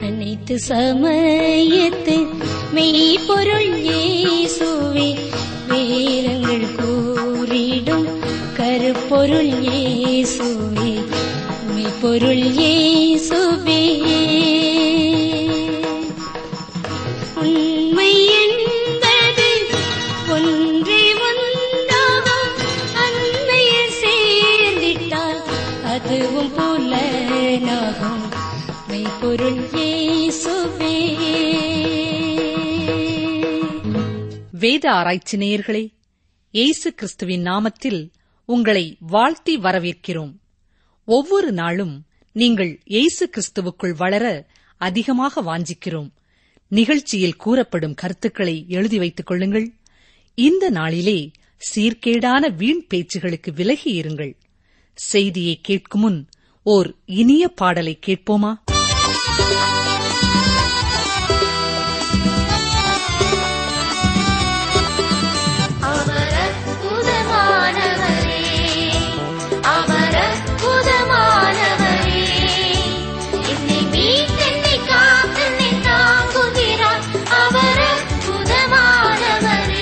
அனைத்து சமயத்து மெய்ப்பொருள் இயேசுவே வேதங்கள் கூறிடும் கருப்பொருள் இயேசுவே மெய்ப்பொருள் இயேசுவே உண்மை என்பது ஒன்றே ஒன்றாகும் அண்மையில் சேர்ந்திட்டால் அதுவும் புலனாகும் மெய்ப்பொருள் இயேசுவே வேத ஆராய்ச்சி நேயர்களே இயேசு கிறிஸ்துவின் நாமத்தில் உங்களை வாழ்த்தி வரவேற்கிறோம் ஒவ்வொரு நாளும் நீங்கள் இயேசு கிறிஸ்துவுக்குள் வளர அதிகமாக வாஞ்சிக்கிறோம் நிகழ்ச்சியில் கூறப்படும் கருத்துக்களை எழுதி வைத்துக் கொள்ளுங்கள் இந்த நாளிலே சீர்கேடான வீண் பேச்சுகளுக்கு விலகி இருங்கள் செய்தியை கேட்கும் முன் ஓர் இனிய பாடலை கேட்போமா அவர் அற்புதமானவரே அவர் அற்புதமானவரே என்னை மீட்டென்னை காத்தென்னை தாங்குகிறார் அவர் அற்புதமானவரே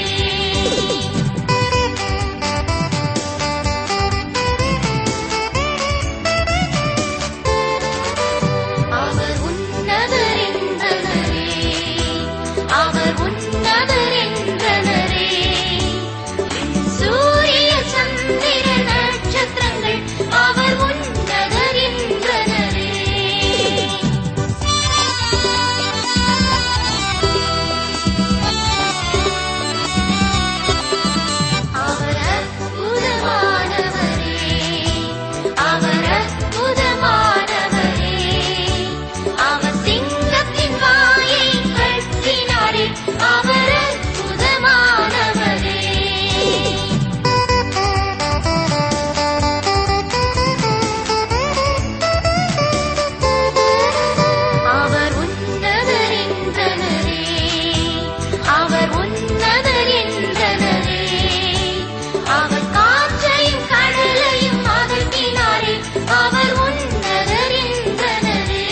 அவர் உன்னதர் என்றனரே அவர் உன்னதர் என்றனரே சூரிய சந்திர நட்சத்திரங்கள் அவர் உன்னதர் என்றனரே அவர் அற்புதமானவரே அவர் அற்புதமானவரே அவர் சிங்கத்தின் வாயை கட்டினாரே அவர் அற்புதமானவரே அவர் உன்னதர் என்றனரே அவர் உன்னதர் என்றனரே அவர் காற்றையும் கடலையும் அகற்றினாரே அவர் உன்னதர் என்றனரே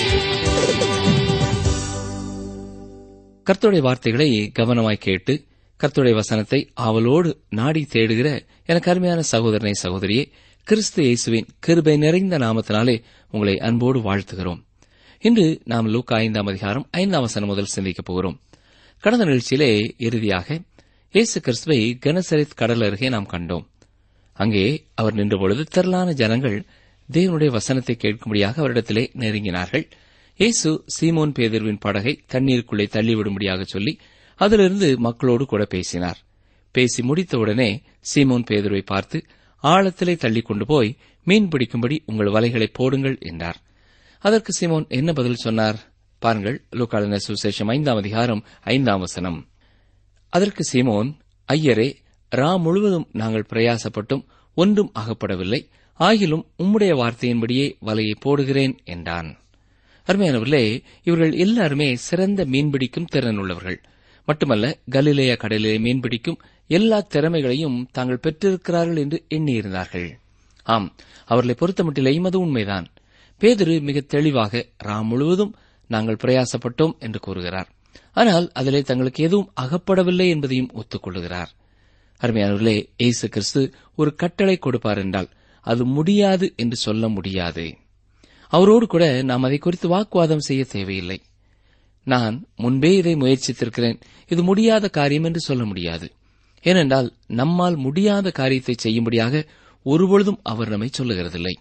கர்த்தருடைய வார்த்தைகளை கவனமாய் கேட்டு கர்த்தருடைய வசனத்தை ஆவலோடு நாடி தேடுகிற எனக்கு அருமையான சகோதரனை சகோதரியே கிறிஸ்து இயேசுவின் கிருபை நிறைந்த நாமத்தினாலே உங்களை அன்போடு வாழ்த்துகிறோம் இன்று நாம் லூக்கா ஐந்தாம் அதிகாரம் ஐந்தாம் வசனம் முதல் சிந்திக்கப் போகிறோம் கடந்த நிகழ்ச்சியிலே இறுதியாக இயேசு கிறிஸ்துவை கனசரித் கடல் அருகே நாம் கண்டோம் அங்கே அவர் நின்றபொழுது திரளான ஜனங்கள் தேவனுடைய வசனத்தை கேட்கும்படியாக அவரிடத்திலே நெருங்கினார்கள் இயேசு சீமோன் பேதிர்வின் படகை தண்ணீருக்குள்ளே தள்ளிவிடும்படியாக சொல்லி அதிலிருந்து மக்களோடு கூட பேசினார் பேசி முடித்தவுடனே சீமோன் பேதுருவை பார்த்து ஆழத்திலே தள்ளிக் கொண்டு போய் மீன் பிடிக்கும்படி உங்கள் வலைகளை போடுங்கள் என்றார் அதற்கு சீமோன் என்ன பதில் சொன்னார் பாருங்கள் லூக்காளின சுசேஷம் ஐந்தாம் அதிகாரம் ஐந்தாம் வசனம் அதற்கு சீமோன் ஐயரே ரா முழுவதும் நாங்கள் பிரயாசப்பட்டும் ஒன்றும் அகப்படவில்லை ஆகிலும் உம்முடைய வார்த்தையின்படியே வலையை போடுகிறேன் என்றான் அருமையானவர்களே இவர்கள் எல்லாருமே சிறந்த மீன்பிடிக்கும் திறன் உள்ளவர்கள் மட்டுமல்ல கலிலேய கடலிலே மீன்பிடிக்கும் எல்லா திறமைகளையும் தாங்கள் பெற்றிருக்கிறார்கள் என்று எண்ணியிருந்தார்கள் ஆம் அவர்களை பொறுத்தமட்டிலேயும் அது உண்மைதான் பேதுரு மிக தெளிவாக ராம் முழுவதும் நாங்கள் பிரயாசப்பட்டோம் என்று கூறுகிறார் ஆனால் அதிலே தங்களுக்கு எதுவும் அகப்படவில்லை என்பதையும் ஒத்துக்கொள்கிறார் அருமையானவர்களே இயேசு கிறிஸ்து ஒரு கட்டளை கொடுப்பார் என்றால் அது முடியாது என்று சொல்ல முடியாது அவரோடு கூட நாம் அதை குறித்து வாக்குவாதம் செய்ய தேவையில்லை நான் முன்பே இதை முயற்சித்திருக்கிறேன் இது முடியாத காரியம் என்று சொல்ல முடியாது ஏனென்றால் நம்மால் முடியாத காரியத்தை செய்யும்படியாக ஒருபொழுதும் அவர் நம்மை சொல்லுகிறதில்லை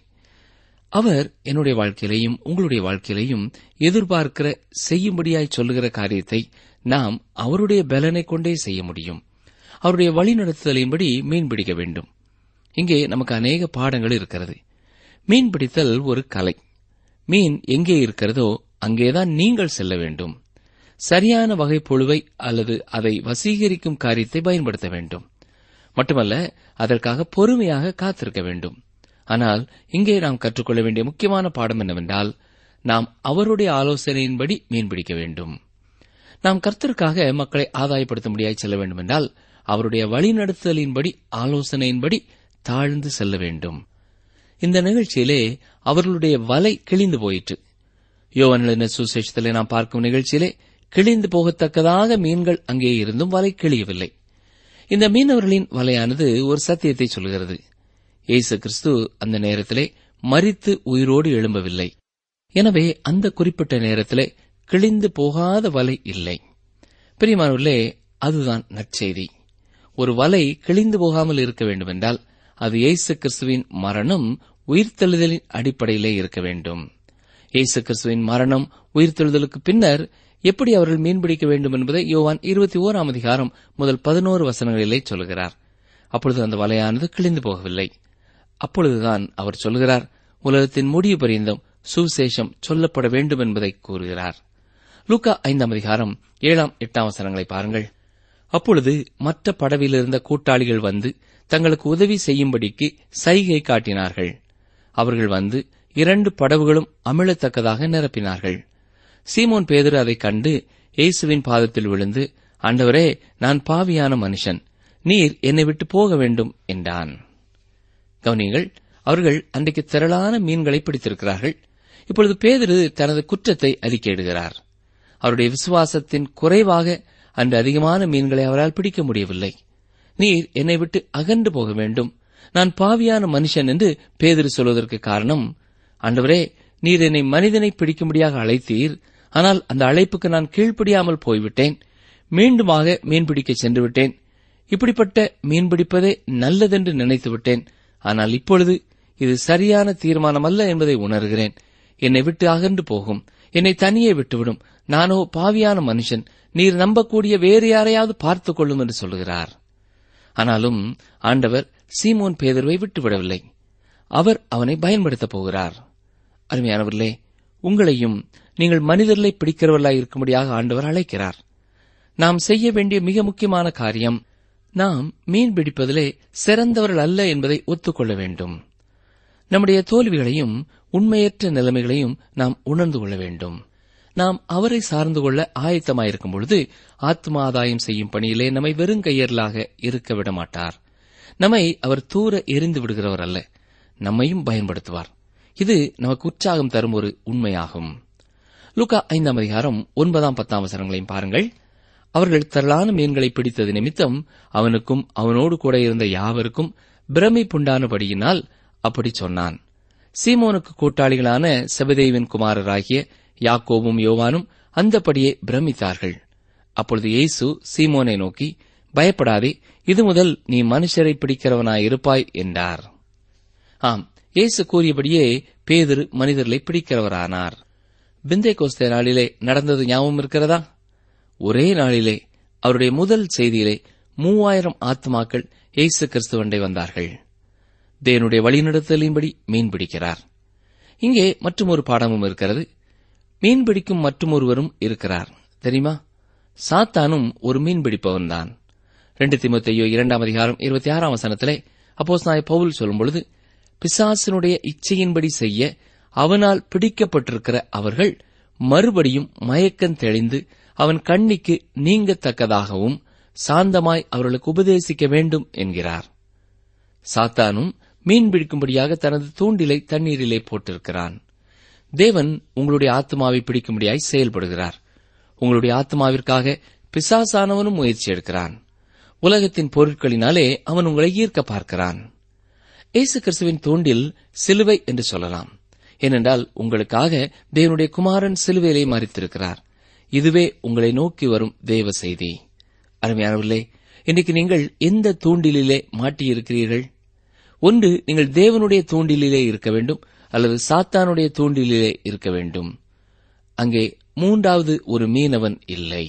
அவர் என்னுடைய வாழ்க்கையிலையும் உங்களுடைய வாழ்க்கையிலையும் எதிர்பார்க்கிற செய்யும்படியாய் சொல்லுகிற காரியத்தை நாம் அவருடைய பலனை கொண்டே செய்ய முடியும் அவருடைய வழிநடத்துதலின்படி மீன் பிடிக்க வேண்டும் இங்கே நமக்கு அநேக பாடங்கள் இருக்கிறது மீன் பிடித்தல் ஒரு கலை மீன் எங்கே இருக்கிறதோ அங்கேதான் நீங்கள் செல்ல வேண்டும் சரியான வகை புழுவை அல்லது அதை வசீகரிக்கும் காரியத்தை பயன்படுத்த வேண்டும் மட்டுமல்ல அதற்காக பொறுமையாக காத்திருக்க வேண்டும் ஆனால் இங்கே நாம் கற்றுக்கொள்ள வேண்டிய முக்கியமான பாடம் என்னவென்றால் நாம் அவருடைய ஆலோசனையின்படி மீன்பிடிக்க வேண்டும் நாம் கர்த்தருக்காக மக்களை ஆதாயப்படுத்த முடியாய் செல்ல வேண்டுமென்றால் அவருடைய வழிநடத்துதலின்படி ஆலோசனையின்படி தாழ்ந்து செல்ல வேண்டும் இந்த நிகழ்ச்சியிலே அவர்களுடைய வலை கிழிந்து போயிற்று யோவனின சுசேஷத்திலே நாம் பார்க்கும் நிகழ்ச்சியிலே கிழிந்து போகத்தக்கதாக மீன்கள் அங்கே இருந்தும் வலை கிழியவில்லை இந்த மீனவர்களின் வலையானது ஒரு சத்தியத்தை சொல்கிறது இயேசு கிறிஸ்து அந்த நேரத்திலே மரித்து உயிரோடு எழும்பவில்லை எனவே அந்த குறிப்பிட்ட நேரத்திலே கிழிந்து போகாத வலை இல்லை பிரியமானவர்களே அதுதான் நற்செய்தி ஒரு வலை கிழிந்து போகாமல் இருக்க வேண்டுமென்றால் அது இயேசு கிறிஸ்துவின் மரணம் உயிர்த்தெழுதலின் அடிப்படையிலே இருக்க வேண்டும் இயேசு கிறிஸ்துவின் மரணம் உயிர்த்தெழுதலுக்கு பின்னர் எப்படி அவர்கள் மீன்பிடிக்க வேண்டும் என்பதை யோவான் இருபத்தி ஓராம் அதிகாரம் முதல் பதினோரு வசனங்களிலே சொல்கிறார் அப்பொழுது அந்த வலையானது கிழிந்து போகவில்லை அப்பொழுதுதான் அவர் சொல்கிறார் உலகத்தின் முடிவு பரியந்தம் சுவிசேஷம் சொல்லப்பட வேண்டும் என்பதை கூறுகிறார் லூக்கா ஐந்தாம் அதிகாரம் ஏழாம் எட்டாம் வசனங்களை பாருங்கள் அப்பொழுது மற்ற படவில் இருந்த கூட்டாளிகள் வந்து தங்களுக்கு உதவி செய்யும்படிக்கு சைகை காட்டினார்கள் அவர்கள் வந்து இரண்டு படவுகளும் அமிழத்தக்கதாக நிரப்பினார்கள் சீமோன் பேதுரு அதைக் கண்டு இயேசுவின் பாதத்தில் விழுந்து ஆண்டவரே நான் பாவியான மனுஷன் நீர் என்னை விட்டு போக வேண்டும் என்றான் கவனியங்கள் அவர்கள் அன்றைக்கு திரளான மீன்களை பிடித்திருக்கிறார்கள் இப்பொழுது பேதுரு தனது குற்றத்தை அறிக்கையிடுகிறார் அவருடைய விசுவாசத்தின் குறைவாக அன்று அதிகமான மீன்களை அவரால் பிடிக்க முடியவில்லை நீர் என்னை விட்டு அகன்று போக வேண்டும் நான் பாவியான மனுஷன் என்று பேதுரு சொல்வதற்கு காரணம் ஆண்டவரே நீர் என்னை மனிதனை பிடிக்கும்படியாக அழைத்தீர் ஆனால் அந்த அழைப்புக்கு நான் கீழ்ப்படியாமல் போய்விட்டேன் மீண்டுமாக மீன்பிடிக்க சென்று விட்டேன் இப்படிப்பட்ட மீன்பிடிப்பதே நல்லதென்று நினைத்து விட்டேன் ஆனால் இப்பொழுது இது சரியான தீர்மானம் அல்ல என்பதை உணர்கிறேன் என்னை விட்டு அகன்று போகும் என்னை தனியே விட்டுவிடும் நானோ பாவியான மனுஷன் நீர் நம்பக்கூடிய வேறு யாரையாவது பார்த்துக் கொள்ளும் என்று சொல்லுகிறார் ஆனாலும் ஆண்டவர் சீமோன் பேதர்வை விட்டுவிடவில்லை அவர் அவனை பயன்படுத்தப் போகிறார் அருமையானவர்களே உங்களையும் நீங்கள் மனிதர்களை பிடிக்கிறவர்களாய் இருக்கும்படியாக ஆண்டவர் அழைக்கிறார் நாம் செய்ய வேண்டிய மிக முக்கியமான காரியம் நாம் மீன் பிடிப்பதிலே சிறந்தவர்கள் அல்ல என்பதை ஒத்துக்கொள்ள வேண்டும் நம்முடைய தோல்விகளையும் உண்மையற்ற நிலைமைகளையும் நாம் உணர்ந்து கொள்ள வேண்டும் நாம் அவரை சார்ந்து கொள்ள ஆயத்தமாயிருக்கும் பொழுது ஆத்ம ஆதாயம் செய்யும் பணியிலே நம்மை வெறுங்கையர்களாக இருக்க விட மாட்டார் நம்மை அவர் தூர எரிந்து விடுகிறவர் அல்ல நம்மையும் பயன்படுத்துவார் இது நமக்கு உற்சாகம் தரும் ஒரு உண்மையாகும் லுகா ஐந்தாம் அதிகாரம் ஒன்பதாம் பத்தாம் வசனங்களையும் பாருங்கள் அவர்கள் திரளான மீன்களை பிடித்தது நிமித்தம் அவனுக்கும் அவனோடு கூட இருந்த யாவருக்கும் பிரமிப்புண்டானபடியினால் அப்படி சொன்னான் சீமோனுக்கு கூட்டாளிகளான செபதேவின் குமாரராகிய யாக்கோவும் யோவானும் அந்தபடியே பிரமித்தார்கள் அப்பொழுது இயேசு சீமோனை நோக்கி பயப்படாதே இது முதல் நீ மனுஷரை பிடிக்கிறவனாயிருப்பாய் என்றார் ஆம் இயேசு கூறியபடியே பேதுரு மனிதர்களை பிடிக்கிறவரானார் பிந்தை கோஸ்தே நாளிலே நடந்தது ஞாபகம் இருக்கிறதா ஒரே நாளிலே அவருடைய முதல் செய்தியிலே மூவாயிரம் ஆத்மாக்கள் இயேசு கிறிஸ்துவண்டை வந்தார்கள் தேவனுடைய வழிநடத்தலின்படி மீன் பிடிக்கிறார் இங்கே மற்றும் ஒரு பாடமும் இருக்கிறது மீன் பிடிக்கும் மற்றும் ஒருவரும் இருக்கிறார் தெரியுமா சாத்தானும் ஒரு மீன் பிடிப்பவன்தான் ரெண்டு திமுத்தையோ இரண்டாம் அதிகாரம் இருபத்தி ஆறாம் வசனத்திலே அப்போஸ் நாய பவுல் சொல்லும் பொழுது பிசாசினுடைய இச்சையின்படி செய்ய அவனால் பிடிக்கப்பட்டிருக்கிற அவர்கள் மறுபடியும் மயக்கம் தெளிந்து அவன் கண்ணிக்கு நீங்கத்தக்கதாகவும் சாந்தமாய் அவர்களுக்கு உபதேசிக்க வேண்டும் என்கிறார் சாத்தானும் மீன் பிடிக்கும்படியாக தனது தூண்டிலை தண்ணீரிலே போட்டிருக்கிறான் தேவன் உங்களுடைய ஆத்மாவை பிடிக்கும்படியாய் செயல்படுகிறார் உங்களுடைய ஆத்மாவிற்காக பிசாசானவனும் முயற்சி எடுக்கிறான் உலகத்தின் பொருட்களினாலே அவன் உங்களை ஈர்க்க பார்க்கிறான் இயேசு கிறிஸ்துவின் தூண்டில் சிலுவை என்று சொல்லலாம் ஏனென்றால் உங்களுக்காக தேவனுடைய குமாரன் சிலுவையிலே மறித்திருக்கிறார் இதுவே உங்களை நோக்கி வரும் தேவ செய்தி அருமையானவர்களே இன்றைக்கு நீங்கள் எந்த தூண்டிலே மாட்டியிருக்கிறீர்கள் ஒன்று நீங்கள் தேவனுடைய தூண்டிலே இருக்க வேண்டும் அல்லது சாத்தானுடைய தூண்டிலே இருக்க வேண்டும் அங்கே மூன்றாவது ஒரு மீனவன் இல்லை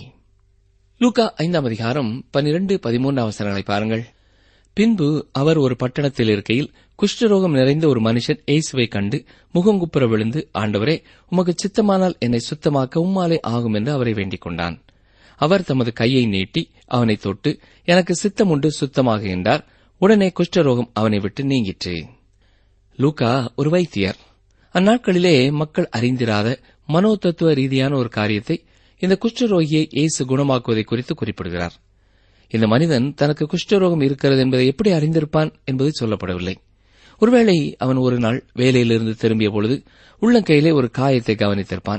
லூகா ஐந்தாம் அதிகாரம் பனிரெண்டு பதிமூன்றாம் அவசரங்களை பாருங்கள் பின்பு அவர் ஒரு பட்டணத்தில் இருக்கையில் குஷ்டரோகம் நிறைந்த ஒரு மனுஷன் இயேசுவை கண்டு முகங்குப்புற விழுந்து ஆண்டவரே உமக்கு சித்தமானால் என்னை சுத்தமாக்க உம்மாலே ஆகும் என்று அவரை வேண்டிக் கொண்டான் அவர் தமது கையை நீட்டி அவனை தொட்டு எனக்கு சித்தம் உண்டு சுத்தமாக என்றார் உடனே குஷ்டரோகம் அவனை விட்டு நீங்கிற்று லூகா ஒரு வைத்தியர் அந்நாட்களிலே மக்கள் அறிந்திராத மனோதத்துவ ரீதியான ஒரு காரியத்தை இந்த குஷ்டரோகியை இயேசு குணமாக்குவதை குறித்து குறிப்பிடுகிறார் இந்த மனிதன் தனக்கு குஷ்டரோகம் இருக்கிறது என்பதை எப்படி அறிந்திருப்பான் என்பது சொல்லப்படவில்லை ஒருவேளை அவன் ஒரு நாள் வேலையிலிருந்து திரும்பிய பொழுது உள்ளங்கையிலே ஒரு காயத்தை கவனித்திருப்பான்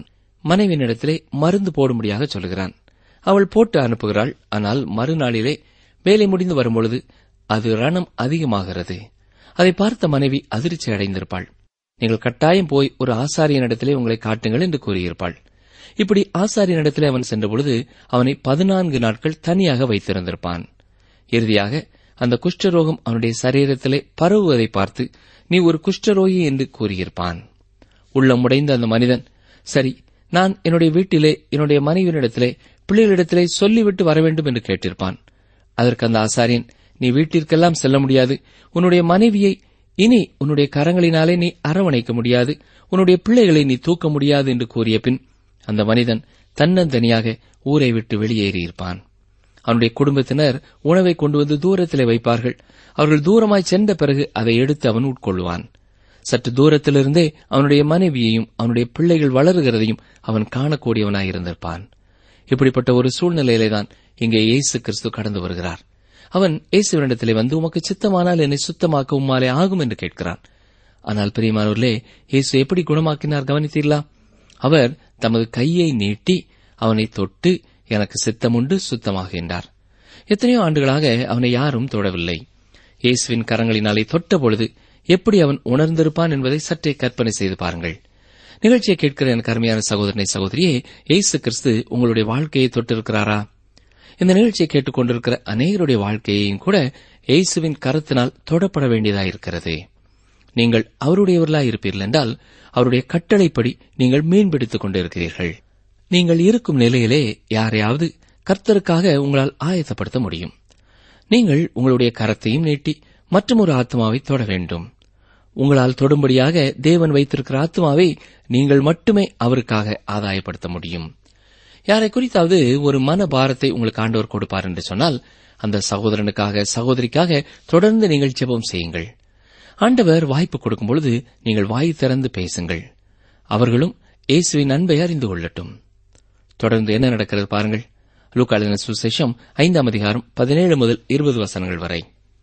மனைவியினிடத்திலே மருந்து போடும்படியாக சொல்கிறான் அவள் போட்டு அனுப்புகிறாள் ஆனால் மறுநாளிலே வேலை முடிந்து வரும்பொழுது அது ரணம் அதிகமாகிறது அதை பார்த்த மனைவி அதிர்ச்சி அடைந்திருப்பாள் நீங்கள் கட்டாயம் போய் ஒரு ஆசாரியனிடத்திலே உங்களை காட்டுங்கள் என்று கூறியிருப்பாள் இப்படி ஆசாரியனிடத்திலே அவன் சென்றபொழுது அவனை பதினான்கு நாட்கள் தனியாக வைத்திருந்திருப்பான் இறுதியாக அந்த குஷ்டரோகம் அவனுடைய சரீரத்திலே பரவுவதை பார்த்து நீ ஒரு குஷ்டரோகி என்று கூறியிருப்பான் உள்ளம் உடைந்த அந்த மனிதன் சரி நான் என்னுடைய வீட்டிலே என்னுடைய மனைவியினிடத்திலே பிள்ளைகளிடத்திலே சொல்லிவிட்டு வர வேண்டும் என்று கேட்டிருப்பான் அதற்கு அந்த ஆசாரியன் நீ வீட்டிற்கெல்லாம் செல்ல முடியாது உன்னுடைய மனைவியை இனி உன்னுடைய கரங்களினாலே நீ அரவணைக்க முடியாது உன்னுடைய பிள்ளைகளை நீ தூக்க முடியாது என்று கூறிய பின் அந்த மனிதன் தன்னந்தனியாக ஊரை விட்டு வெளியேறியிருப்பான் அவனுடைய குடும்பத்தினர் உணவை கொண்டு வந்து தூரத்திலே வைப்பார்கள் அவர்கள் தூரமாய் சென்ற பிறகு அதை எடுத்து அவன் உட்கொள்வான் சற்று தூரத்திலிருந்தே அவனுடைய மனைவியையும் அவனுடைய பிள்ளைகள் வளருகிறதையும் அவன் காணக்கூடியவனாயிருந்திருப்பான் இப்படிப்பட்ட ஒரு சூழ்நிலையிலேதான் இங்கே இயேசு கிறிஸ்து கடந்து வருகிறார் அவன் இயேசுவனிடத்திலே வந்து உமக்கு சித்தமானால் என்னை சுத்தமாக்க உம்மாலே ஆகும் என்று கேட்கிறான் ஆனால் பிரியமானவர்களே இயேசு எப்படி குணமாக்கினார் கவனித்தீர்களா அவர் தமது கையை நீட்டி அவனை தொட்டு எனக்கு சித்தமுண்டு சுத்தமாகின்றார் எத்தனையோ ஆண்டுகளாக அவனை யாரும் தொடவில்லை இயேசுவின் கரங்களினாலே தொட்ட பொழுது எப்படி அவன் உணர்ந்திருப்பான் என்பதை சற்றே கற்பனை செய்து பாருங்கள் நிகழ்ச்சியை கேட்கிற எனக்கு அருமையான சகோதரனை சகோதரியே இயேசு கிறிஸ்து உங்களுடைய வாழ்க்கையை தொட்டிருக்கிறாரா இந்த நிகழ்ச்சியை கேட்டுக்கொண்டிருக்கிற அநேகருடைய வாழ்க்கையையும் கூட இயேசுவின் கரத்தினால் தொடப்பட வேண்டியதாயிருக்கிறது நீங்கள் அவருடையவர்களாய் இருப்பீர்கள் என்றால் அவருடைய கட்டளைப்படி நீங்கள் மீன்பிடித்துக் கொண்டிருக்கிறீர்கள் நீங்கள் இருக்கும் நிலையிலே யாரையாவது கர்த்தருக்காக உங்களால் ஆயத்தப்படுத்த முடியும் நீங்கள் உங்களுடைய கரத்தையும் நீட்டி மற்றொரு ஆத்மாவை தொட வேண்டும் உங்களால் தொடும்படியாக தேவன் வைத்திருக்கிற ஆத்மாவை நீங்கள் மட்டுமே அவருக்காக ஆதாயப்படுத்த முடியும் யாரை குறித்தாவது ஒரு மன பாரத்தை உங்களுக்கு ஆண்டவர் கொடுப்பார் என்று சொன்னால் அந்த சகோதரனுக்காக சகோதரிக்காக தொடர்ந்து நீங்கள் ஜெபம் செய்யுங்கள் ஆண்டவர் வாய்ப்பு கொடுக்கும் பொழுது நீங்கள் வாய் திறந்து பேசுங்கள் அவர்களும் இயேசுவின் அன்பை அறிந்து கொள்ளட்டும் தொடர்ந்து என்ன நடக்கிறது பாருங்கள் லூக்காளின சுசேஷம் ஐந்தாம் அதிகாரம் பதினேழு முதல் இருபது வசனங்கள் வரை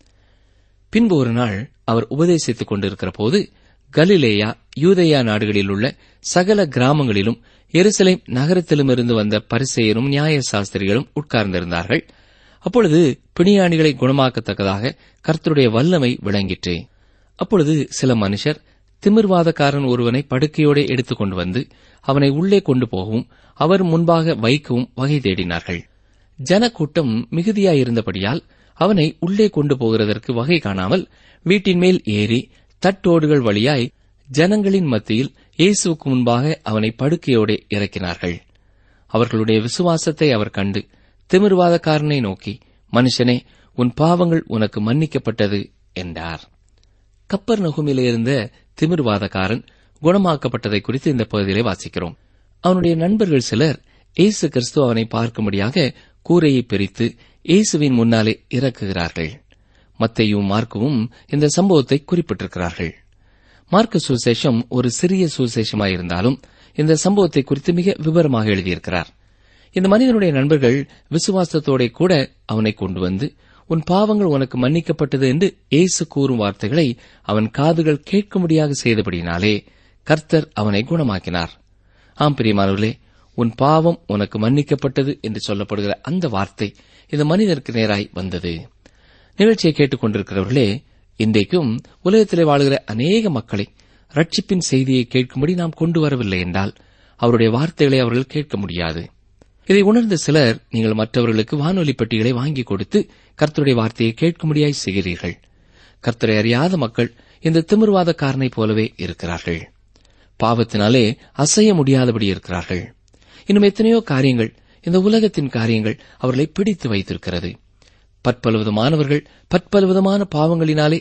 பின்பு ஒரு நாள் அவர் உபதேசித்துக் கொண்டிருக்கிற போது கலிலேயா யூதேயா நாடுகளில் உள்ள சகல கிராமங்களிலும் எருசலேம் நகரத்திலுமிருந்து வந்த பரிசெயரும் நியாய சாஸ்திரிகளும் உட்கார்ந்திருந்தார்கள் அப்பொழுது பிணியாணிகளை குணமாக்கத்தக்கதாக கர்த்தருடைய வல்லமை விளங்கிற்று அப்பொழுது சில மனுஷர் திமிர்வாதக்காரன் ஒருவனை படுக்கையோடு எடுத்துக் கொண்டு வந்து அவனை உள்ளே கொண்டு போகவும் அவர் முன்பாக வைக்கவும் வகை தேடினார்கள் ஜனக்கூட்டம் மிகுதியாயிருந்தபடியால் அவனை உள்ளே கொண்டு போகிறதற்கு வகை காணாமல் வீட்டின் மேல் ஏறி தட்டோடுகள் வழியாய் ஜனங்களின் மத்தியில் இயேசுவுக்கு முன்பாக அவனை படுக்கையோடே இறக்கினார்கள் அவர்களுடைய விசுவாசத்தை அவர் கண்டு திமிர்வாதக்காரனை நோக்கி மனுஷனே உன் பாவங்கள் உனக்கு மன்னிக்கப்பட்டது என்றார் கப்பர் நகுமிலே இருந்த திமிர்வாதக்காரன் குணமாக்கப்பட்டதை குறித்து இந்த பகுதியிலே வாசிக்கிறோம் அவனுடைய நண்பர்கள் சிலர் இயேசு கிறிஸ்து அவனை பார்க்கும்படியாக கூரையை பிரித்து இயேசுவின் முன்னாலே இறக்குகிறார்கள் மத்தையும் மார்க்கவும் இந்த சம்பவத்தை குறிப்பிட்டிருக்கிறார்கள் மார்க்கு சுசேஷம் ஒரு சிறிய சுசேஷமாயிருந்தாலும் இந்த சம்பவத்தை குறித்து மிக விவரமாக எழுதியிருக்கிறார் இந்த மனிதனுடைய நண்பர்கள் விசுவாசத்தோட கூட அவனை கொண்டு வந்து உன் பாவங்கள் உனக்கு மன்னிக்கப்பட்டது என்று இயேசு கூறும் வார்த்தைகளை அவன் காதுகள் கேட்கும்படியாக செய்தபடினாலே கர்த்தர் அவனை குணமாக்கினார் ஆம் பிரியமானவர்களே உன் பாவம் உனக்கு மன்னிக்கப்பட்டது என்று சொல்லப்படுகிற அந்த வார்த்தை இந்த மனிதருக்கு நேராய் வந்தது நிகழ்ச்சியை கேட்டுக் கொண்டிருக்கிறவர்களே இன்றைக்கும் உலகத்திலே வாழுகிற அநேக மக்களை ரட்சிப்பின் செய்தியை கேட்கும்படி நாம் கொண்டு வரவில்லை என்றால் அவருடைய வார்த்தைகளை அவர்கள் கேட்க முடியாது இதை உணர்ந்த சிலர் நீங்கள் மற்றவர்களுக்கு வானொலி பெட்டிகளை வாங்கி கொடுத்து கர்த்தருடைய வார்த்தையை கேட்கும்படியாய் செய்கிறீர்கள் கர்த்தரை அறியாத மக்கள் இந்த திமிர்வாதக்காரனைப் போலவே இருக்கிறார்கள் பாவத்தினாலே அசைய முடியாதபடி இருக்கிறார்கள் இன்னும் எத்தனையோ காரியங்கள் இந்த உலகத்தின் காரியங்கள் அவர்களை பிடித்து வைத்திருக்கிறது பற்பல விதமானவர்கள் பற்பல விதமான பாவங்களினாலே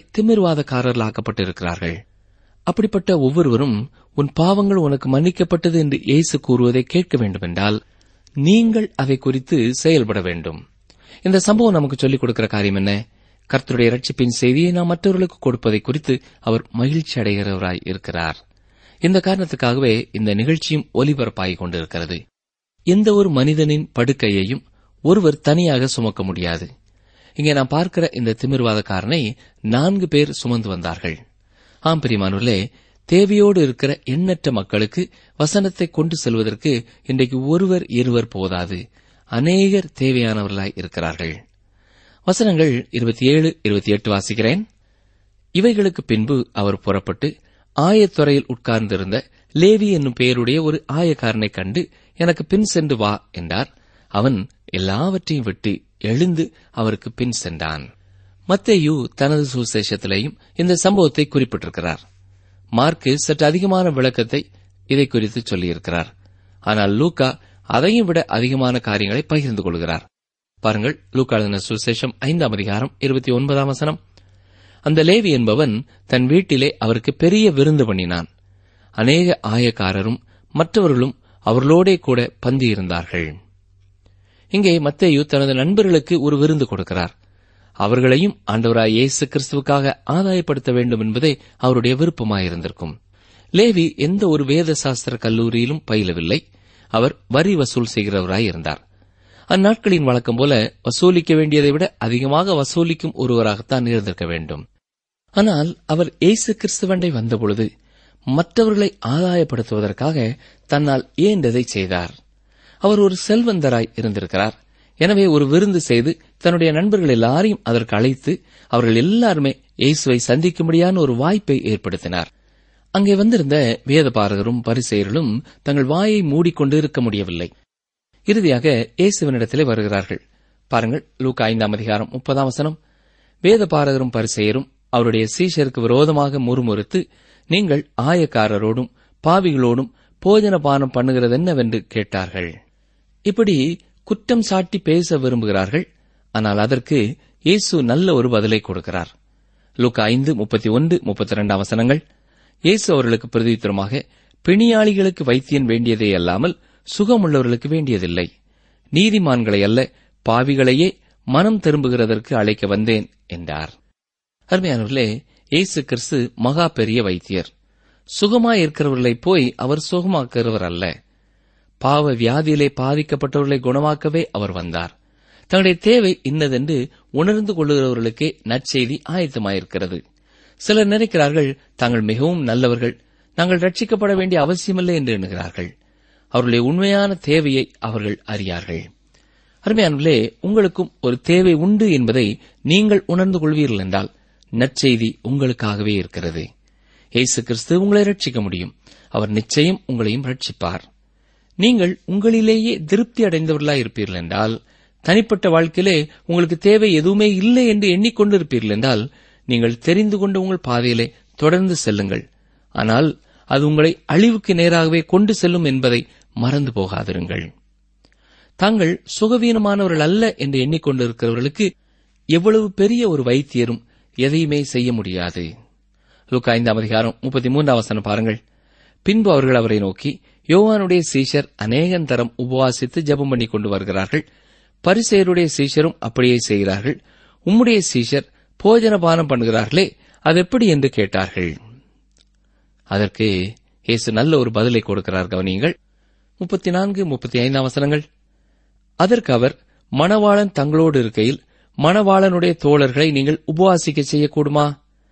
திமிர்வாதக்காரர்களாக்கப்பட்டிருக்கிறார்கள் அப்படிப்பட்ட ஒவ்வொருவரும் உன் பாவங்கள் உனக்கு மன்னிக்கப்பட்டது என்று இயேசு கூறுவதை கேட்க வேண்டுமென்றால் நீங்கள் அதை குறித்து செயல்பட வேண்டும் இந்த சம்பவம் நமக்கு சொல்லிக் கொடுக்கிற காரியம் என்ன கர்த்தருடைய ரட்சிப்பின் செய்தியை நாம் மற்றவர்களுக்கு கொடுப்பதை குறித்து அவர் மகிழ்ச்சி அடைகிறவராய் இருக்கிறார் இந்த காரணத்துக்காகவே இந்த நிகழ்ச்சியும் ஒலிபரப்பாகிக் கொண்டிருக்கிறது எந்த ஒரு மனிதனின் படுக்கையையும் ஒருவர் தனியாக சுமக்க முடியாது இங்கே நாம் பார்க்கிற இந்த திமிர்வாதக்காரனை நான்கு பேர் சுமந்து வந்தார்கள் ஆம் பிரிமானுள்ளே தேவையோடு இருக்கிற எண்ணற்ற மக்களுக்கு வசனத்தை கொண்டு செல்வதற்கு இன்றைக்கு ஒருவர் இருவர் போதாது அநேகர் தேவையானவர்களாய் இருக்கிறார்கள் வசனங்கள் இருபத்தி ஏழு இருபத்தி எட்டு வாசிக்கிறேன் இவைகளுக்கு பின்பு அவர் புறப்பட்டு ஆயத்துறையில் உட்கார்ந்திருந்த லேவி என்னும் பெயருடைய ஒரு ஆயக்காரனை கண்டு எனக்கு பின் சென்று வா என்றார் அவன் எல்லாவற்றையும் விட்டு எழுந்து அவருக்கு பின் சென்றான் மத்தேயு தனது சுசேஷத்திலேயும் இந்த சம்பவத்தை குறிப்பிட்டிருக்கிறார் மார்க்கு சற்று அதிகமான விளக்கத்தை இதை குறித்து சொல்லியிருக்கிறார் ஆனால் லூக்கா அதையும் விட அதிகமான காரியங்களை பகிர்ந்து கொள்கிறார் பாருங்கள் லூக்கா எழுதின சுசேஷம் ஐந்தாம் அதிகாரம் இருபத்தி ஒன்பதாம் வசனம் அந்த லேவி என்பவன் தன் வீட்டிலே அவருக்கு பெரிய விருந்து பண்ணினான் அநேக ஆயக்காரரும் மற்றவர்களும் அவர்களோடே கூட பந்தியிருந்தார்கள் இங்கே மத்தேயு தனது நண்பர்களுக்கு ஒரு விருந்து கொடுக்கிறார் அவர்களையும் ஆண்டவராய் இயேசு கிறிஸ்துவுக்காக ஆதாயப்படுத்த வேண்டும் என்பதே அவருடைய விருப்பமாயிருந்திருக்கும் லேவி எந்த ஒரு வேத சாஸ்திர கல்லூரியிலும் பயிலவில்லை அவர் வரி வசூல் செய்கிறவராய் இருந்தார் அந்நாட்களின் வழக்கம் போல வசூலிக்க வேண்டியதை விட அதிகமாக வசூலிக்கும் ஒருவராகத்தான் இருந்திருக்க வேண்டும் ஆனால் அவர் இயேசு கிறிஸ்துவண்டை வந்தபொழுது மற்றவர்களை ஆதாயப்படுத்துவதற்காக தன்னால் இயன்றதை செய்தார் அவர் ஒரு செல்வந்தராய் இருந்திருக்கிறார் எனவே ஒரு விருந்து செய்து தன்னுடைய நண்பர்கள் எல்லாரையும் அதற்கு அழைத்து அவர்கள் எல்லாருமே இயேசுவை சந்திக்கும்படியான ஒரு வாய்ப்பை ஏற்படுத்தினார் அங்கே வந்திருந்த வேதபாரகரும் பரிசெயர்களும் தங்கள் வாயை மூடிக்கொண்டு இருக்க முடியவில்லை இறுதியாக இயேசுவனிடத்திலே வருகிறார்கள் பாருங்கள் லூக்கா ஐந்தாம் அதிகாரம் முப்பதாம் வசனம் வேதபாரகரும் பரிசெயரும் அவருடைய சீஷருக்கு விரோதமாக முறுமுறுத்து நீங்கள் ஆயக்காரரோடும் பாவிகளோடும் போஜன பானம் பண்ணுகிறது என்னவென்று கேட்டார்கள் இப்படி குற்றம் சாட்டி பேச விரும்புகிறார்கள் ஆனால் அதற்கு இயேசு நல்ல ஒரு பதிலை கொடுக்கிறார் லூக்கா ஐந்து முப்பத்தி ஒன்று முப்பத்தி இரண்டாம் வசனங்கள் இயேசு அவர்களுக்கு பிரதித்திரமாக பிணியாளிகளுக்கு வைத்தியன் வேண்டியதே அல்லாமல் சுகமுள்ளவர்களுக்கு வேண்டியதில்லை நீதிமான்களை அல்ல பாவிகளையே மனம் திரும்புகிறதற்கு அழைக்க வந்தேன் என்றார் அருமையானவர்களே இயேசு கிறிஸ்து மகா பெரிய வைத்தியர் சுகமாயிருக்கிறவர்களை போய் அவர் சுகமாக்குறவர் அல்ல பாவ வியாதியிலே பாதிக்கப்பட்டவர்களை குணமாக்கவே அவர் வந்தார் தங்களுடைய தேவை இன்னதென்று உணர்ந்து கொள்ளுகிறவர்களுக்கே நற்செய்தி ஆயத்தமாயிருக்கிறது சிலர் நினைக்கிறார்கள் தாங்கள் மிகவும் நல்லவர்கள் நாங்கள் ரட்சிக்கப்பட வேண்டிய அவசியமில்லை என்று எண்ணுகிறார்கள் அவர்களுடைய உண்மையான தேவையை அவர்கள் அறியார்கள் அருமையானவர்களே உங்களுக்கும் ஒரு தேவை உண்டு என்பதை நீங்கள் உணர்ந்து கொள்வீர்கள் என்றால் நற்செய்தி உங்களுக்காகவே இருக்கிறது இயேசு கிறிஸ்து உங்களை ரட்சிக்க முடியும் அவர் நிச்சயம் உங்களையும் ரட்சிப்பார் நீங்கள் உங்களிலேயே திருப்தி அடைந்தவர்களாய் இருப்பீர்கள் என்றால் தனிப்பட்ட வாழ்க்கையிலே உங்களுக்கு தேவை எதுவுமே இல்லை என்று எண்ணிக்கொண்டிருப்பீர்கள் என்றால் நீங்கள் தெரிந்து கொண்ட உங்கள் பாதையிலே தொடர்ந்து செல்லுங்கள் ஆனால் அது உங்களை அழிவுக்கு நேராகவே கொண்டு செல்லும் என்பதை மறந்து போகாதிருங்கள் தாங்கள் சுகவீனமானவர்கள் அல்ல என்று எண்ணிக்கொண்டிருக்கிறவர்களுக்கு எவ்வளவு பெரிய ஒரு வைத்தியரும் எதையுமே செய்ய முடியாது லுக்கா ஐந்தாம் அதிகாரம் முப்பத்தி மூன்றாம் வசனம் பாருங்கள் பின்பு அவர்கள் அவரை நோக்கி யோவானுடைய சீஷர் அநேகந்தரம் உபவாசித்து ஜெபம் பண்ணி கொண்டு வருகிறார்கள் பரிசெயருடைய சீஷரும் அப்படியே செய்கிறார்கள் உம்முடைய சீஷர் போஜன பானம் பண்ணுகிறார்களே அது எப்படி என்று கேட்டார்கள் அதற்கு இயேசு நல்ல ஒரு பதிலை கொடுக்கிறார் கவனியுங்கள் முப்பத்தி நான்கு முப்பத்தி ஐந்தாம் வசனங்கள் அதற்கு அவர் மணவாளன் தங்களோடு இருக்கையில் மணவாளனுடைய தோழர்களை நீங்கள் உபவாசிக்க செய்யக்கூடுமா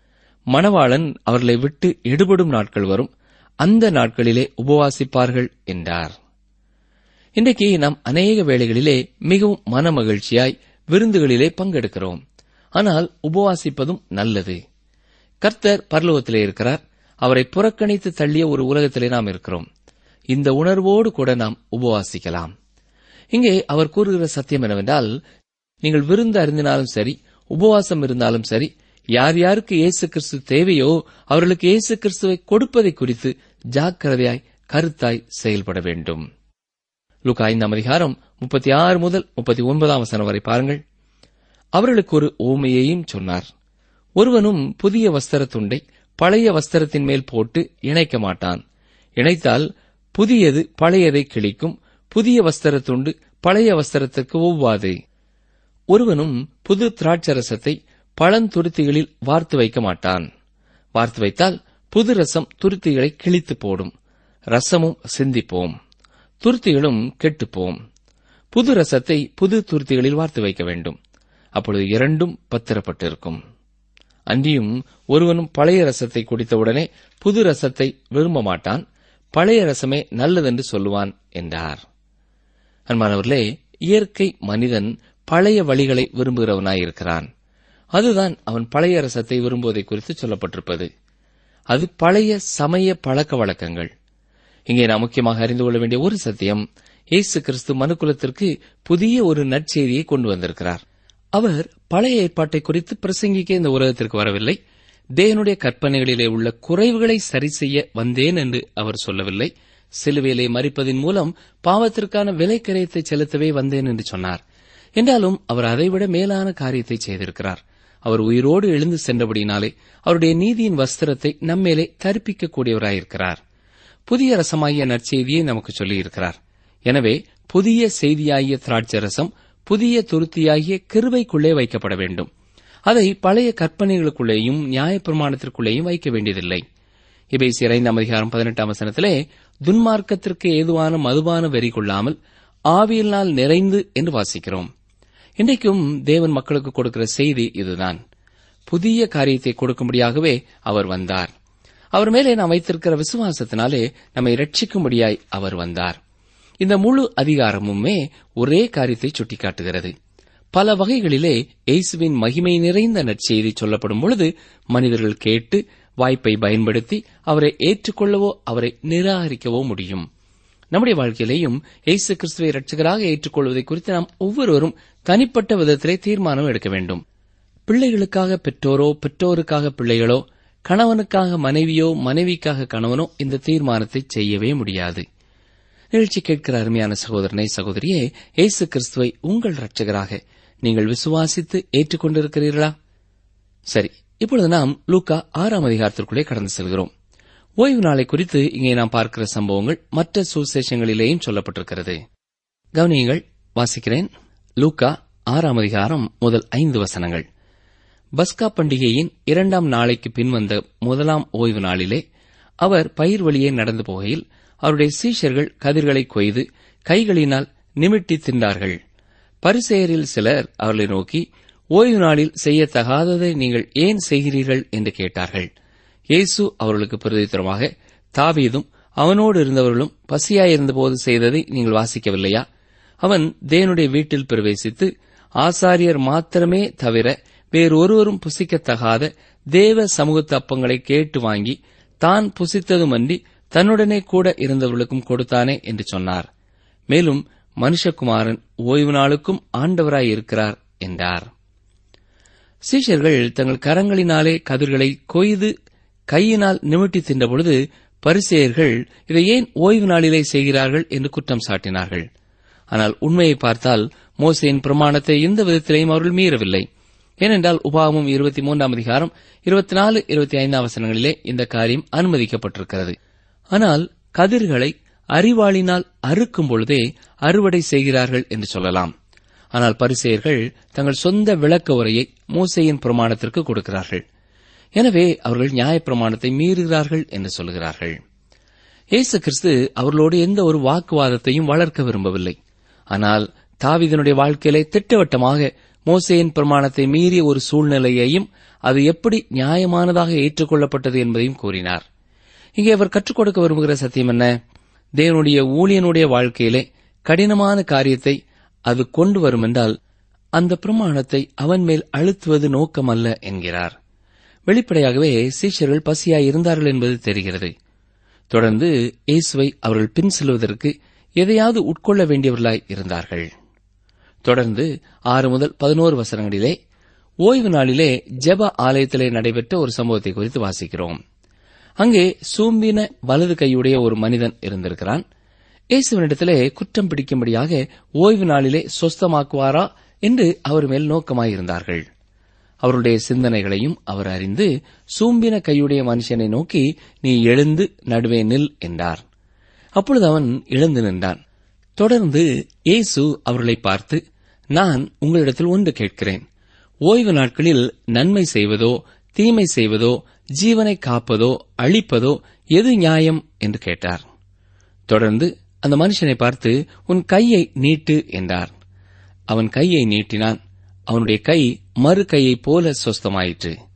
மணவாளன் அவர்களை விட்டு எடுபடும் நாட்கள் வரும் அந்த நாட்களிலே உபவாசிப்பார்கள் என்றார் இன்றைக்கு நாம் அநேக வேளைகளிலே மிகவும் மனமகிழ்ச்சியாய் விருந்துகளிலே பங்கெடுக்கிறோம் ஆனால் உபவாசிப்பதும் நல்லது கர்த்தர் பரலோகத்திலே இருக்கிறார் அவரை புறக்கணித்து தள்ளிய ஒரு உலகத்திலே நாம் இருக்கிறோம் இந்த உணர்வோடு கூட நாம் உபவாசிக்கலாம் இங்கே அவர் கூறுகிற சத்தியம் என்னவென்றால் நீங்கள் விருந்து அருந்தினாலும் சரி உபவாசம் இருந்தாலும் சரி யார் யாருக்கு இயேசு கிறிஸ்து தேவையோ அவர்களுக்கு இயேசு கிறிஸ்துவை கொடுப்பதை குறித்து ஜாக்கிரதையாய் கருத்தாய் செயல்பட வேண்டும் லுகா ஐந்தாம் அதிகாரம் முப்பத்தி ஆறு முதல் முப்பத்தி ஒன்பதாம் வசனம் வரை பாருங்கள் அவர்களுக்கு ஒரு ஓமையையும் சொன்னார் ஒருவனும் புதிய வஸ்திர துண்டை பழைய வஸ்திரத்தின் மேல் போட்டு இணைக்க மாட்டான் இணைத்தால் புதியது பழையதை கிழிக்கும் புதிய வஸ்திர துண்டு பழைய வஸ்திரத்திற்கு ஒவ்வாது ஒருவனும் புது திராட்சரசத்தை பழந்துருத்திகளில் வார்த்து வைக்க மாட்டான் வார்த்து வைத்தால் புது ரசம் துருத்திகளை கிழித்து போடும் ரசமும் சிந்திப்போம் துருத்திகளும் கெட்டுப்போம் புது ரசத்தை புது துருத்திகளில் வார்த்து வைக்க வேண்டும் அப்பொழுது இரண்டும் பத்திரப்பட்டிருக்கும் அன்றியும் ஒருவனும் பழைய ரசத்தை குடித்தவுடனே புது ரசத்தை விரும்ப மாட்டான் பழைய ரசமே நல்லதென்று சொல்லுவான் என்றார் அன்பானவர்களே இயற்கை மனிதன் பழைய வழிகளை விரும்புகிறவனாயிருக்கிறான் அதுதான் அவன் பழைய ரசத்தை விரும்புவதை குறித்து சொல்லப்பட்டிருப்பது அது பழைய சமய பழக்க வழக்கங்கள் இங்கே நாம் முக்கியமாக அறிந்து கொள்ள வேண்டிய ஒரு சத்தியம் இயேசு கிறிஸ்து மனுக்குலத்திற்கு புதிய ஒரு நற்செய்தியை கொண்டு வந்திருக்கிறார் அவர் பழைய ஏற்பாட்டை குறித்து பிரசங்கிக்க இந்த உலகத்திற்கு வரவில்லை தேவனுடைய கற்பனைகளிலே உள்ள குறைவுகளை சரி செய்ய வந்தேன் என்று அவர் சொல்லவில்லை சிலுவையிலே மறிப்பதின் மூலம் பாவத்திற்கான விலை கரையத்தை செலுத்தவே வந்தேன் என்று சொன்னார் என்றாலும் அவர் அதைவிட மேலான காரியத்தை செய்திருக்கிறார் அவர் உயிரோடு எழுந்து சென்றபடினாலே அவருடைய நீதியின் வஸ்திரத்தை நம்மேலே தரிப்பிக்கக்கூடியவராயிருக்கிறார் புதிய ரசமாகிய நற்செய்தியை நமக்கு சொல்லியிருக்கிறார் எனவே புதிய செய்தியாகிய திராட்சை ரசம் புதிய துருத்தியாகிய கிருபைக்குள்ளே வைக்கப்பட வேண்டும் அதை பழைய கற்பனைகளுக்குள்ளேயும் நியாயப்பிரமாணத்திற்குள்ளேயும் வைக்க வேண்டியதில்லை இபேசியர் ஐந்தாம் அதிகாரம் பதினெட்டாம் வசனத்திலே துன்மார்க்கத்திற்கு ஏதுவான மதுபான வெறி கொள்ளாமல் ஆவியினால் நிறைந்து என்று வாசிக்கிறோம் இன்றைக்கும் தேவன் மக்களுக்கு கொடுக்கிற செய்தி இதுதான் புதிய காரியத்தை கொடுக்கும்படியாகவே அவர் வந்தார் அவர் மேலே நாம் வைத்திருக்கிற விசுவாசத்தினாலே நம்மை ரட்சிக்கும்படியாய் அவர் வந்தார் இந்த முழு அதிகாரமுமே ஒரே காரியத்தை சுட்டிக்காட்டுகிறது பல வகைகளிலே இயேசுவின் மகிமை நிறைந்த நற்செய்தி சொல்லப்படும் பொழுது மனிதர்கள் கேட்டு வாய்ப்பை பயன்படுத்தி அவரை ஏற்றுக்கொள்ளவோ அவரை நிராகரிக்கவோ முடியும் நம்முடைய வாழ்க்கையிலேயும் இயேசு கிறிஸ்துவை ரட்சகராக ஏற்றுக்கொள்வதை குறித்து நாம் ஒவ்வொருவரும் தனிப்பட்ட விதத்திலே தீர்மானம் எடுக்க வேண்டும் பிள்ளைகளுக்காக பெற்றோரோ பெற்றோருக்காக பிள்ளைகளோ கணவனுக்காக மனைவியோ மனைவிக்காக கணவனோ இந்த தீர்மானத்தை செய்யவே முடியாது நிகழ்ச்சி கேட்கிற அருமையான சகோதரனை சகோதரியே இயேசு கிறிஸ்துவை உங்கள் ரட்சகராக நீங்கள் விசுவாசித்து ஏற்றுக்கொண்டிருக்கிறீர்களா சரி இப்பொழுது நாம் லூக்கா ஆறாம் அதிகாரத்திற்குள்ளே கடந்து செல்கிறோம் ஓய்வு நாளை குறித்து இங்கே நாம் பார்க்கிற சம்பவங்கள் மற்ற சுசேஷங்களிலேயும் சொல்லப்பட்டிருக்கிறது கவனியுங்கள் வாசிக்கிறேன் லூக்கா ஆறாம் அதிகாரம் முதல் ஐந்து வசனங்கள் பஸ்கா பண்டிகையின் இரண்டாம் நாளைக்கு பின்வந்த முதலாம் ஓய்வு நாளிலே அவர் பயிர் வழியே நடந்து போகையில் அவருடைய சீஷர்கள் கதிர்களை கொய்து கைகளினால் நிமிட்டி தின்றார்கள் பரிசெயரில் சிலர் அவர்களை நோக்கி ஓய்வு நாளில் செய்யத்தகாததை நீங்கள் ஏன் செய்கிறீர்கள் என்று கேட்டார்கள் இயேசு அவர்களுக்கு பிரதித்திரமாக தாவீதும் அவனோடு இருந்தவர்களும் பசியாயிருந்தபோது செய்ததை நீங்கள் வாசிக்கவில்லையா அவன் தேவனுடைய வீட்டில் பிரவேசித்து ஆசாரியர் மாத்திரமே தவிர வேறொருவரும் புசிக்கத்தகாத தேவ சமூகத்து அப்பங்களை கேட்டு வாங்கி தான் புசித்ததுமன்றி தன்னுடனே கூட இருந்தவர்களுக்கும் கொடுத்தானே என்று சொன்னார் மேலும் மனுஷகுமாரன் ஓய்வு நாளுக்கும் ஆண்டவராய் இருக்கிறார் என்றார் சீஷர்கள் தங்கள் கரங்களினாலே கதிர்களை கொய்து கையினால் நிமிட்டி தின்றபொழுது பரிசேயர்கள் இதை ஏன் ஓய்வு நாளிலே செய்கிறார்கள் என்று குற்றம் சாட்டினார்கள் ஆனால் உண்மையை பார்த்தால் மோசையின் பிரமாணத்தை எந்த விதத்திலேயும் அவர்கள் மீறவில்லை ஏனென்றால் உபாகமும் இருபத்தி மூன்றாம் அதிகாரம் இருபத்தி நாலு இருபத்தி ஐந்தாம் வசனங்களிலே இந்த காரியம் அனுமதிக்கப்பட்டிருக்கிறது ஆனால் கதிர்களை அறிவாளினால் அறுக்கும் பொழுதே அறுவடை செய்கிறார்கள் என்று சொல்லலாம் ஆனால் பரிசெயர்கள் தங்கள் சொந்த விளக்க உரையை மோசையின் பிரமாணத்திற்கு கொடுக்கிறார்கள் எனவே அவர்கள் நியாயப்பிரமாணத்தை மீறுகிறார்கள் என்று சொல்கிறார்கள் இயேசு கிறிஸ்து அவர்களோடு எந்த ஒரு வாக்குவாதத்தையும் வளர்க்க விரும்பவில்லை ஆனால் தாவிதனுடைய வாழ்க்கையிலே திட்டவட்டமாக மோசையின் பிரமாணத்தை மீறிய ஒரு சூழ்நிலையையும் அது எப்படி நியாயமானதாக ஏற்றுக்கொள்ளப்பட்டது என்பதையும் கூறினார் இங்கே அவர் கற்றுக் கொடுக்க விரும்புகிற சத்தியம் என்ன தேவனுடைய ஊழியனுடைய வாழ்க்கையிலே கடினமான காரியத்தை அது கொண்டு வரும் என்றால் அந்த பிரமாணத்தை அவன் மேல் அழுத்துவது நோக்கமல்ல என்கிறார் வெளிப்படையாகவே சீஷர்கள் பசியாய் இருந்தார்கள் என்பது தெரிகிறது தொடர்ந்து இயேசுவை அவர்கள் பின் செல்வதற்கு எதையாவது உட்கொள்ள வேண்டியவர்களாய் இருந்தார்கள் தொடர்ந்து ஆறு முதல் பதினோரு வசனங்களிலே ஓய்வு நாளிலே ஜெப ஆலயத்திலே நடைபெற்ற ஒரு சம்பவத்தை குறித்து வாசிக்கிறோம் அங்கே சூம்பின வலது கையுடைய ஒரு மனிதன் இருந்திருக்கிறான் இயேசுவனிடத்திலே குற்றம் பிடிக்கும்படியாக ஓய்வு நாளிலே சொஸ்தமாக்குவாரா என்று அவர் மேல் நோக்கமாயிருந்தார்கள் அவருடைய சிந்தனைகளையும் அவர் அறிந்து சூம்பின கையுடைய மனுஷனை நோக்கி நீ எழுந்து நடுவே நில் என்றார் அப்பொழுது அவன் எழுந்து நின்றான் தொடர்ந்து இயேசு அவர்களை பார்த்து நான் உங்களிடத்தில் ஒன்று கேட்கிறேன் ஓய்வு நாட்களில் நன்மை செய்வதோ தீமை செய்வதோ ஜீவனை காப்பதோ அழிப்பதோ எது நியாயம் என்று கேட்டார் தொடர்ந்து அந்த மனுஷனை பார்த்து உன் கையை நீட்டு என்றார் அவன் கையை நீட்டினான் அவனுடைய கை மறு கையைப் போல சொஸ்தமாயிற்று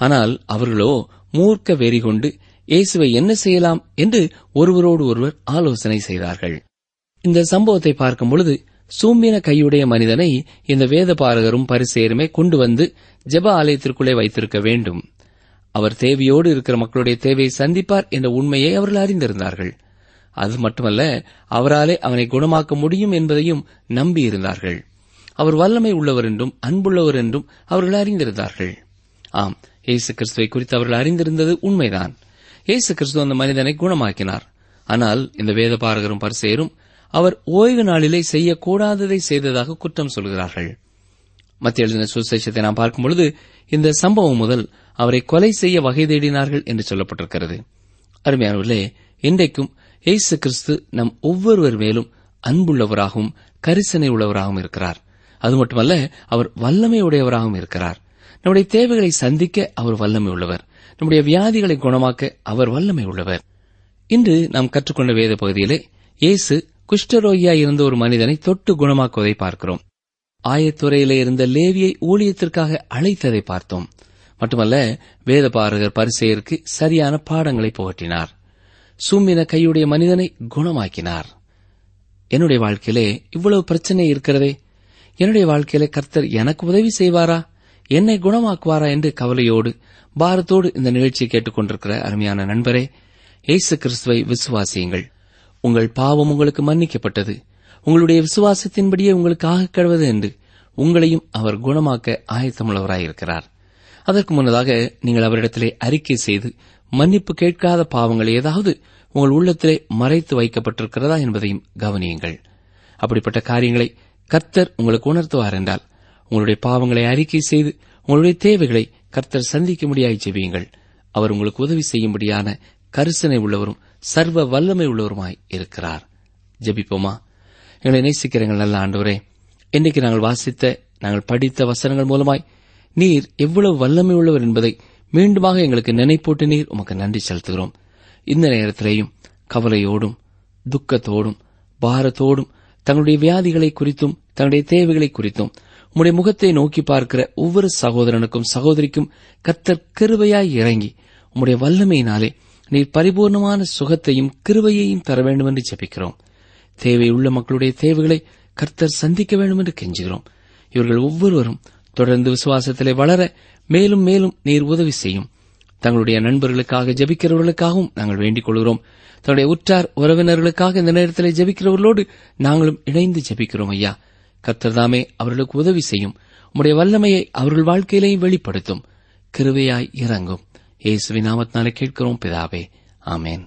ஆனால் அவர்களோ மூர்க்க வெறி கொண்டு இயேசுவை என்ன செய்யலாம் என்று ஒருவரோடு ஒருவர் ஆலோசனை செய்தார்கள் இந்த சம்பவத்தை பார்க்கும் பொழுது சூம்பின கையுடைய மனிதனை இந்த வேத பாரகரும் பரிசேருமே கொண்டு வந்து ஜெப ஆலயத்திற்குள்ளே வைத்திருக்க வேண்டும் அவர் தேவையோடு இருக்கிற மக்களுடைய தேவையை சந்திப்பார் என்ற உண்மையை அவர்கள் அறிந்திருந்தார்கள் அது மட்டுமல்ல அவராலே அவனை குணமாக்க முடியும் என்பதையும் நம்பியிருந்தார்கள் அவர் வல்லமை உள்ளவர் என்றும் அன்புள்ளவர் என்றும் அவர்கள் அறிந்திருந்தார்கள் ஆம் இயேசு கிறிஸ்துவை குறித்து அவர்கள் அறிந்திருந்தது உண்மைதான் இயேசு கிறிஸ்து அந்த மனிதனை குணமாக்கினார் ஆனால் இந்த வேத பாரகரும் பரிசேரும் அவர் ஓய்வு நாளிலே செய்யக்கூடாததை செய்ததாக குற்றம் சொல்கிறார்கள் மத்திய எழுதின சுசேஷத்தை நாம் பார்க்கும் பொழுது இந்த சம்பவம் முதல் அவரை கொலை செய்ய வகை தேடினார்கள் என்று சொல்லப்பட்டிருக்கிறது அருமையானவர்களே இன்றைக்கும் இயேசு கிறிஸ்து நம் ஒவ்வொருவர் மேலும் அன்புள்ளவராகவும் கரிசனை உள்ளவராகவும் இருக்கிறார் அது மட்டுமல்ல அவர் வல்லமை உடையவராகவும் இருக்கிறார் நம்முடைய தேவைகளை சந்திக்க அவர் வல்லமை உள்ளவர் நம்முடைய வியாதிகளை குணமாக்க அவர் வல்லமை உள்ளவர் இன்று நாம் கற்றுக்கொண்ட வேத பகுதியிலே இயேசு குஷ்டரோகியா இருந்த ஒரு மனிதனை தொட்டு குணமாக்குவதை பார்க்கிறோம் ஆயத்துறையிலே இருந்த லேவியை ஊழியத்திற்காக அழைத்ததை பார்த்தோம் மட்டுமல்ல வேத பாரகர் பரிசெயருக்கு சரியான பாடங்களை புகட்டினார் சூம்பின கையுடைய மனிதனை குணமாக்கினார் என்னுடைய வாழ்க்கையிலே இவ்வளவு பிரச்சனை இருக்கிறதே என்னுடைய வாழ்க்கையிலே கர்த்தர் எனக்கு உதவி செய்வாரா என்னை குணமாக்குவாரா என்று கவலையோடு பாரத்தோடு இந்த நிகழ்ச்சியை கேட்டுக்கொண்டிருக்கிற அருமையான நண்பரே இயேசு கிறிஸ்துவை விசுவாசியுங்கள் உங்கள் பாவம் உங்களுக்கு மன்னிக்கப்பட்டது உங்களுடைய விசுவாசத்தின்படியே உங்களுக்கு ஆகக் கடவது என்று உங்களையும் அவர் குணமாக்க ஆயத்தமுள்ளவராயிருக்கிறார் அதற்கு முன்னதாக நீங்கள் அவரிடத்திலே அறிக்கை செய்து மன்னிப்பு கேட்காத பாவங்கள் ஏதாவது உங்கள் உள்ளத்திலே மறைத்து வைக்கப்பட்டிருக்கிறதா என்பதையும் கவனியுங்கள் அப்படிப்பட்ட காரியங்களை கர்த்தர் உங்களுக்கு உணர்த்துவார் என்றால் உங்களுடைய பாவங்களை அறிக்கை செய்து உங்களுடைய தேவைகளை கர்த்தர் சந்திக்க முடியாய் ஜெபியுங்கள் அவர் உங்களுக்கு உதவி செய்யும்படியான கரிசனை உள்ளவரும் சர்வ வல்லமை உள்ளவருமாய் இருக்கிறார் ஜெபிப்போமா எங்களை நேசிக்கிற எங்கள் நல்ல ஆண்டவரே இன்றைக்கு நாங்கள் வாசித்த நாங்கள் படித்த வசனங்கள் மூலமாய் நீர் எவ்வளவு வல்லமை உள்ளவர் என்பதை மீண்டுமாக எங்களுக்கு நினைப்பூட்டு நீர் உமக்கு நன்றி செலுத்துகிறோம் இந்த நேரத்திலேயும் கவலையோடும் துக்கத்தோடும் பாரத்தோடும் தங்களுடைய வியாதிகளை குறித்தும் தங்களுடைய தேவைகளை குறித்தும் உம்முடைய முகத்தை நோக்கி பார்க்கிற ஒவ்வொரு சகோதரனுக்கும் சகோதரிக்கும் கர்த்தர் கிருபையாய் இறங்கி உம்முடைய வல்லமையினாலே நீர் பரிபூர்ணமான சுகத்தையும் கிருபையையும் தர வேண்டும் என்று ஜெபிக்கிறோம் தேவையுள்ள மக்களுடைய தேவைகளை கர்த்தர் சந்திக்க வேண்டும் என்று கெஞ்சுகிறோம் இவர்கள் ஒவ்வொருவரும் தொடர்ந்து விசுவாசத்திலே வளர மேலும் மேலும் நீர் உதவி செய்யும் தங்களுடைய நண்பர்களுக்காக ஜெபிக்கிறவர்களுக்காகவும் நாங்கள் வேண்டிக் கொள்கிறோம் தன்னுடைய உற்றார் உறவினர்களுக்காக இந்த நேரத்தில் ஜெபிக்கிறவர்களோடு நாங்களும் இணைந்து ஜெபிக்கிறோம் ஐயா கர்த்தர்தாமே அவர்களுக்கு உதவி செய்யும் உம்முடைய வல்லமையை அவர்கள் வாழ்க்கையிலேயும் வெளிப்படுத்தும் கிருவையாய் இறங்கும் இயேசுவின் நாமத்தினாலே கேட்கிறோம் பிதாவே ஆமேன்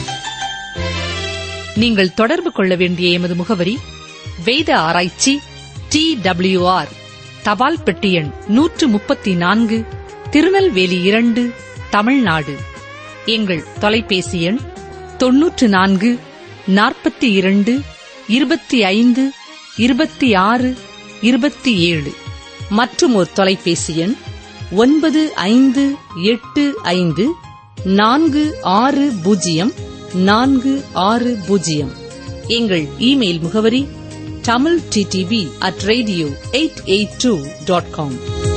நீங்கள் தொடர்பு கொள்ள வேண்டிய எமது முகவரி வேத ஆராய்ச்சி டி ஆர் தபால் பெட்டி எண் நூற்று முப்பத்தி நான்கு திருநெல்வேலி இரண்டு தமிழ்நாடு எங்கள் தொலைபேசி எண் தொன்னூற்று நான்கு நாற்பத்தி இரண்டு இருபத்தி ஐந்து இருபத்தி ஆறு இருபத்தி ஏழு மற்றும் ஒரு தொலைபேசி எண் ஒன்பது ஐந்து எட்டு ஐந்து நான்கு ஆறு பூஜ்ஜியம் நான்கு ஆறு பூஜ்ஜியம் எங்கள் இமெயில் முகவரி Tamil DTP at radio eight eight two dot com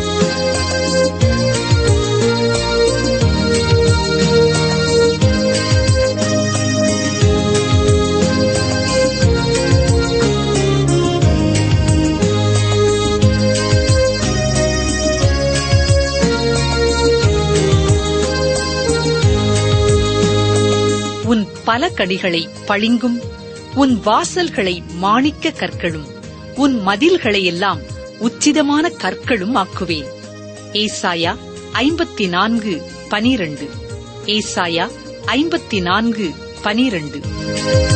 உன் பலகடிகளை பளிங்கும் உன் வாசல்களை மாணிக்க கற்களும் உன் மதில்களை எல்லாம் உச்சிதமான கற்களும் ஆக்குவேன் ஏசாயா ஐம்பத்தி நான்கு பனிரண்டு ஏசாயா ஐம்பத்தி நான்கு பனிரண்டு